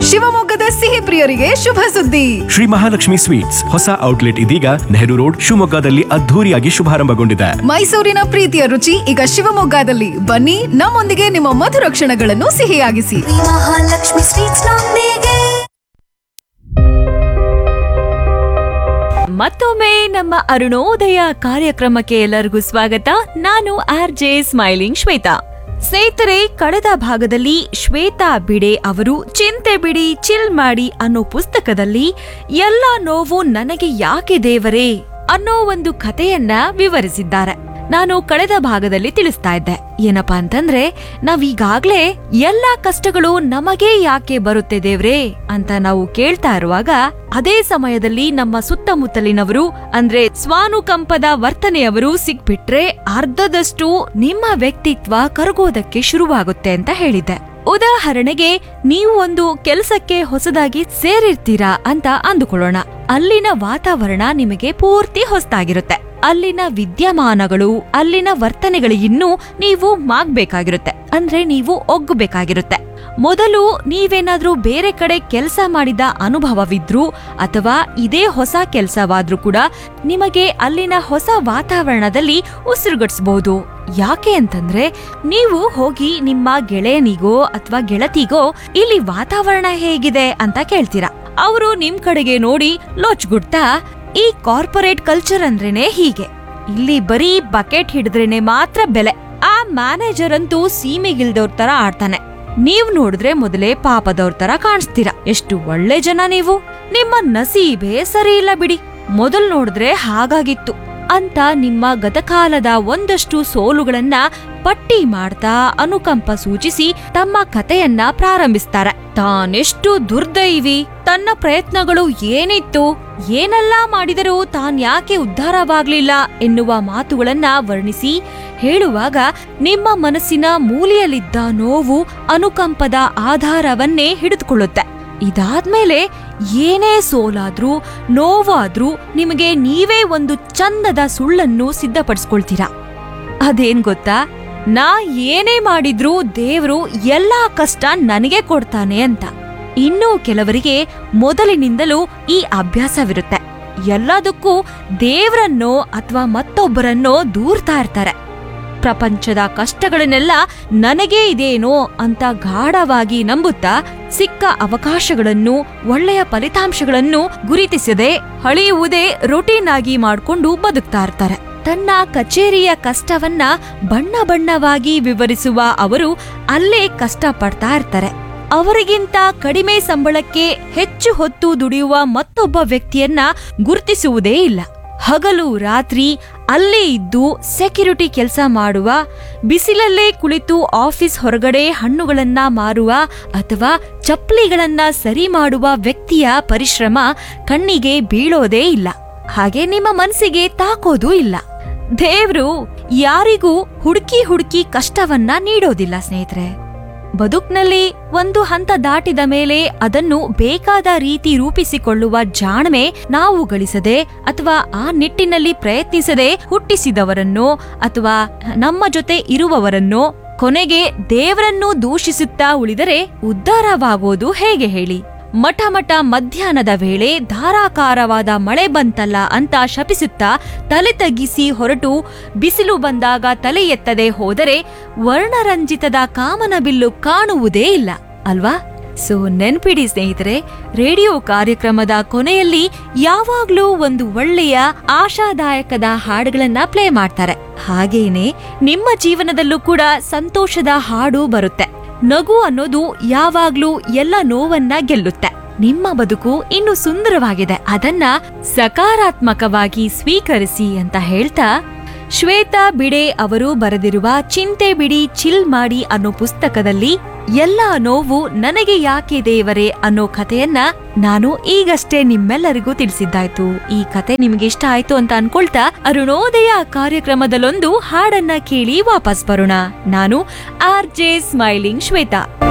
ಶಿವಮೊಗ್ಗದ ಸಿಹಿ ಪ್ರಿಯರಿಗೆ ಶುಭ ಸುದ್ದಿ ಶ್ರೀ ಮಹಾಲಕ್ಷ್ಮಿ ಸ್ವೀಟ್ಸ್ ಹೊಸ ಔಟ್ಲೆಟ್ ಇದೀಗ ನೆಹರು ರೋಡ್ ಶಿವಮೊಗ್ಗದಲ್ಲಿ ಅದ್ಧೂರಿಯಾಗಿ ಶುಭಾರಂಭಗೊಂಡಿದೆ ಮೈಸೂರಿನ ಪ್ರೀತಿಯ ರುಚಿ ಈಗ ಶಿವಮೊಗ್ಗದಲ್ಲಿ ಬನ್ನಿ ನಮ್ಮೊಂದಿಗೆ ನಿಮ್ಮ ಮಧುರ ಕ್ಷಣಗಳನ್ನು ಸಿಹಿಯಾಗಿಸಿ ಮಹಾಲಕ್ಷ್ಮಿ ಸ್ವೀಟ್ಸ್ ನೊಂದಿಗೆ ಮತ್ತೊಮ್ಮೆ ನಮ್ಮ ಅರುಣೋದಯ ಕಾರ್ಯಕ್ರಮಕ್ಕೆ ಎಲ್ಲರಿಗೂ ಸ್ವಾಗತ ನಾನು ಆರ್ ಜೆ ಸ್ಮೈಲಿಂಗ್ ಶ್ವೇತಾ ಸ್ನೇಹಿತರೆ ಕಳೆದ ಭಾಗದಲ್ಲಿ ಶ್ವೇತಾ ಬಿಡೆ ಅವರು ಚಿಂತೆ ಬಿಡಿ ಚಿಲ್ ಮಾಡಿ ಅನ್ನೋ ಪುಸ್ತಕದಲ್ಲಿ ಎಲ್ಲ ನೋವು ನನಗೆ ಯಾಕೆ ದೇವರೇ ಅನ್ನೋ ಒಂದು ಕಥೆಯನ್ನ ವಿವರಿಸಿದ್ದಾರೆ ನಾನು ಕಳೆದ ಭಾಗದಲ್ಲಿ ತಿಳಿಸ್ತಾ ಇದ್ದೆ ಏನಪ್ಪಾ ಅಂತಂದ್ರೆ ನಾವೀಗಾಗ್ಲೇ ಎಲ್ಲಾ ಕಷ್ಟಗಳು ನಮಗೇ ಯಾಕೆ ಬರುತ್ತೆ ದೇವ್ರೇ ಅಂತ ನಾವು ಕೇಳ್ತಾ ಇರುವಾಗ ಅದೇ ಸಮಯದಲ್ಲಿ ನಮ್ಮ ಸುತ್ತಮುತ್ತಲಿನವರು ಅಂದ್ರೆ ಸ್ವಾನುಕಂಪದ ವರ್ತನೆಯವರು ಸಿಕ್ಬಿಟ್ರೆ ಅರ್ಧದಷ್ಟು ನಿಮ್ಮ ವ್ಯಕ್ತಿತ್ವ ಕರಗೋದಕ್ಕೆ ಶುರುವಾಗುತ್ತೆ ಅಂತ ಹೇಳಿದ್ದೆ ಉದಾಹರಣೆಗೆ ನೀವು ಒಂದು ಕೆಲಸಕ್ಕೆ ಹೊಸದಾಗಿ ಸೇರಿರ್ತೀರಾ ಅಂತ ಅಂದುಕೊಳ್ಳೋಣ ಅಲ್ಲಿನ ವಾತಾವರಣ ನಿಮಗೆ ಪೂರ್ತಿ ಹೊಸದಾಗಿರುತ್ತೆ ಅಲ್ಲಿನ ವಿದ್ಯಮಾನಗಳು ಅಲ್ಲಿನ ವರ್ತನೆಗಳಿಗಿನ್ನೂ ನೀವು ಮಾಗ್ಬೇಕಾಗಿರುತ್ತೆ ಅಂದ್ರೆ ನೀವು ಒಗ್ಗಬೇಕಾಗಿರುತ್ತೆ ಮೊದಲು ನೀವೇನಾದ್ರೂ ಬೇರೆ ಕಡೆ ಕೆಲಸ ಮಾಡಿದ ಅನುಭವವಿದ್ರು ಅಥವಾ ಇದೇ ಹೊಸ ಕೆಲಸವಾದ್ರೂ ಕೂಡ ನಿಮಗೆ ಅಲ್ಲಿನ ಹೊಸ ವಾತಾವರಣದಲ್ಲಿ ಉಸಿರುಗಡಿಸಬಹುದು ಯಾಕೆ ಅಂತಂದ್ರೆ ನೀವು ಹೋಗಿ ನಿಮ್ಮ ಗೆಳೆಯನಿಗೋ ಅಥವಾ ಗೆಳತಿಗೋ ಇಲ್ಲಿ ವಾತಾವರಣ ಹೇಗಿದೆ ಅಂತ ಕೇಳ್ತೀರಾ ಅವರು ನಿಮ್ ಕಡೆಗೆ ನೋಡಿ ಲೋಚ್ಗುಡ್ತಾ ಈ ಕಾರ್ಪೊರೇಟ್ ಕಲ್ಚರ್ ಅಂದ್ರೇನೆ ಹೀಗೆ ಇಲ್ಲಿ ಬರೀ ಬಕೆಟ್ ಹಿಡಿದ್ರೇನೆ ಮಾತ್ರ ಬೆಲೆ ಆ ಮ್ಯಾನೇಜರ್ ಅಂತೂ ಸೀಮೆಗಿಲ್ದವ್ರ ತರ ಆಡ್ತಾನೆ ನೀವ್ ನೋಡಿದ್ರೆ ಮೊದಲೇ ಪಾಪದವ್ರ ತರ ಕಾಣಿಸ್ತೀರಾ ಎಷ್ಟು ಒಳ್ಳೆ ಜನ ನೀವು ನಿಮ್ಮ ನಸೀಬೇ ಸರಿ ಇಲ್ಲ ಬಿಡಿ ಮೊದಲ್ ನೋಡಿದ್ರೆ ಹಾಗಾಗಿತ್ತು ಅಂತ ನಿಮ್ಮ ಗತಕಾಲದ ಒಂದಷ್ಟು ಸೋಲುಗಳನ್ನ ಪಟ್ಟಿ ಮಾಡ್ತಾ ಅನುಕಂಪ ಸೂಚಿಸಿ ತಮ್ಮ ಕಥೆಯನ್ನ ಪ್ರಾರಂಭಿಸ್ತಾರೆ ತಾನೆಷ್ಟು ದುರ್ದೈವಿ ತನ್ನ ಪ್ರಯತ್ನಗಳು ಏನಿತ್ತು ಏನೆಲ್ಲ ಮಾಡಿದರೂ ತಾನ್ ಯಾಕೆ ಉದ್ಧಾರವಾಗ್ಲಿಲ್ಲ ಎನ್ನುವ ಮಾತುಗಳನ್ನ ವರ್ಣಿಸಿ ಹೇಳುವಾಗ ನಿಮ್ಮ ಮನಸ್ಸಿನ ಮೂಲೆಯಲ್ಲಿದ್ದ ನೋವು ಅನುಕಂಪದ ಆಧಾರವನ್ನೇ ಹಿಡಿದುಕೊಳ್ಳುತ್ತೆ ಇದಾದ್ಮೇಲೆ ಏನೇ ಸೋಲಾದ್ರೂ ನೋವಾದ್ರೂ ನಿಮಗೆ ನೀವೇ ಒಂದು ಚಂದದ ಸುಳ್ಳನ್ನು ಸಿದ್ಧಪಡಿಸ್ಕೊಳ್ತೀರಾ ಅದೇನ್ ಗೊತ್ತಾ ನಾ ಏನೇ ಮಾಡಿದ್ರೂ ದೇವ್ರು ಎಲ್ಲಾ ಕಷ್ಟ ನನಗೆ ಕೊಡ್ತಾನೆ ಅಂತ ಇನ್ನೂ ಕೆಲವರಿಗೆ ಮೊದಲಿನಿಂದಲೂ ಈ ಅಭ್ಯಾಸವಿರುತ್ತೆ ಎಲ್ಲದಕ್ಕೂ ದೇವ್ರನ್ನೋ ಅಥವಾ ಮತ್ತೊಬ್ಬರನ್ನೋ ದೂರ್ತಾ ಇರ್ತಾರೆ ಪ್ರಪಂಚದ ಕಷ್ಟಗಳನ್ನೆಲ್ಲ ನನಗೇ ಇದೇನೋ ಅಂತ ಗಾಢವಾಗಿ ನಂಬುತ್ತಾ ಸಿಕ್ಕ ಅವಕಾಶಗಳನ್ನು ಒಳ್ಳೆಯ ಫಲಿತಾಂಶಗಳನ್ನು ಗುರುತಿಸದೆ ಹಳೆಯುವುದೇ ರೊಟೀನ್ ಆಗಿ ಮಾಡ್ಕೊಂಡು ಬದುಕ್ತಾ ಇರ್ತಾರೆ ತನ್ನ ಕಚೇರಿಯ ಕಷ್ಟವನ್ನ ಬಣ್ಣ ಬಣ್ಣವಾಗಿ ವಿವರಿಸುವ ಅವರು ಅಲ್ಲೇ ಕಷ್ಟ ಪಡ್ತಾ ಇರ್ತಾರೆ ಅವರಿಗಿಂತ ಕಡಿಮೆ ಸಂಬಳಕ್ಕೆ ಹೆಚ್ಚು ಹೊತ್ತು ದುಡಿಯುವ ಮತ್ತೊಬ್ಬ ವ್ಯಕ್ತಿಯನ್ನ ಗುರುತಿಸುವುದೇ ಇಲ್ಲ ಹಗಲು ರಾತ್ರಿ ಅಲ್ಲೇ ಇದ್ದು ಸೆಕ್ಯೂರಿಟಿ ಕೆಲಸ ಮಾಡುವ ಬಿಸಿಲಲ್ಲೇ ಕುಳಿತು ಆಫೀಸ್ ಹೊರಗಡೆ ಹಣ್ಣುಗಳನ್ನ ಮಾರುವ ಅಥವಾ ಚಪ್ಪಲಿಗಳನ್ನ ಸರಿ ಮಾಡುವ ವ್ಯಕ್ತಿಯ ಪರಿಶ್ರಮ ಕಣ್ಣಿಗೆ ಬೀಳೋದೇ ಇಲ್ಲ ಹಾಗೆ ನಿಮ್ಮ ಮನಸ್ಸಿಗೆ ತಾಕೋದೂ ಇಲ್ಲ ದೇವ್ರು ಯಾರಿಗೂ ಹುಡುಕಿ ಹುಡುಕಿ ಕಷ್ಟವನ್ನ ನೀಡೋದಿಲ್ಲ ಸ್ನೇಹಿತರೆ ಬದುಕ್ನಲ್ಲಿ ಒಂದು ಹಂತ ದಾಟಿದ ಮೇಲೆ ಅದನ್ನು ಬೇಕಾದ ರೀತಿ ರೂಪಿಸಿಕೊಳ್ಳುವ ಜಾಣ್ಮೆ ನಾವು ಗಳಿಸದೆ ಅಥವಾ ಆ ನಿಟ್ಟಿನಲ್ಲಿ ಪ್ರಯತ್ನಿಸದೆ ಹುಟ್ಟಿಸಿದವರನ್ನೋ ಅಥವಾ ನಮ್ಮ ಜೊತೆ ಇರುವವರನ್ನೋ ಕೊನೆಗೆ ದೇವರನ್ನು ದೂಷಿಸುತ್ತಾ ಉಳಿದರೆ ಉದ್ಧಾರವಾಗೋದು ಹೇಗೆ ಹೇಳಿ ಮಠ ಮಠ ಮಧ್ಯಾಹ್ನದ ವೇಳೆ ಧಾರಾಕಾರವಾದ ಮಳೆ ಬಂತಲ್ಲ ಅಂತ ಶಪಿಸುತ್ತಾ ತಲೆ ತಗ್ಗಿಸಿ ಹೊರಟು ಬಿಸಿಲು ಬಂದಾಗ ತಲೆ ಎತ್ತದೆ ಹೋದರೆ ವರ್ಣರಂಜಿತದ ಕಾಮನ ಬಿಲ್ಲು ಕಾಣುವುದೇ ಇಲ್ಲ ಅಲ್ವಾ ಸೊ ನೆನ್ಪಿಡಿ ಸ್ನೇಹಿತರೆ ರೇಡಿಯೋ ಕಾರ್ಯಕ್ರಮದ ಕೊನೆಯಲ್ಲಿ ಯಾವಾಗ್ಲೂ ಒಂದು ಒಳ್ಳೆಯ ಆಶಾದಾಯಕದ ಹಾಡುಗಳನ್ನ ಪ್ಲೇ ಮಾಡ್ತಾರೆ ಹಾಗೇನೆ ನಿಮ್ಮ ಜೀವನದಲ್ಲೂ ಕೂಡ ಸಂತೋಷದ ಹಾಡು ಬರುತ್ತೆ ನಗು ಅನ್ನೋದು ಯಾವಾಗ್ಲೂ ಎಲ್ಲ ನೋವನ್ನ ಗೆಲ್ಲುತ್ತೆ ನಿಮ್ಮ ಬದುಕು ಇನ್ನು ಸುಂದರವಾಗಿದೆ ಅದನ್ನ ಸಕಾರಾತ್ಮಕವಾಗಿ ಸ್ವೀಕರಿಸಿ ಅಂತ ಹೇಳ್ತಾ ಶ್ವೇತಾ ಬಿಡೆ ಅವರು ಬರೆದಿರುವ ಚಿಂತೆ ಬಿಡಿ ಚಿಲ್ ಮಾಡಿ ಅನ್ನೋ ಪುಸ್ತಕದಲ್ಲಿ ಎಲ್ಲ ನೋವು ನನಗೆ ಯಾಕೆ ದೇವರೇ ಅನ್ನೋ ಕಥೆಯನ್ನ ನಾನು ಈಗಷ್ಟೇ ನಿಮ್ಮೆಲ್ಲರಿಗೂ ತಿಳಿಸಿದ್ದಾಯ್ತು ಈ ಕತೆ ನಿಮ್ಗೆ ಇಷ್ಟ ಆಯ್ತು ಅಂತ ಅನ್ಕೊಳ್ತಾ ಅರುಣೋದಯ ಕಾರ್ಯಕ್ರಮದಲ್ಲೊಂದು ಹಾಡನ್ನ ಕೇಳಿ ವಾಪಸ್ ಬರೋಣ ನಾನು ಆರ್ ಜೆ ಸ್ಮೈಲಿಂಗ್ ಶ್ವೇತಾ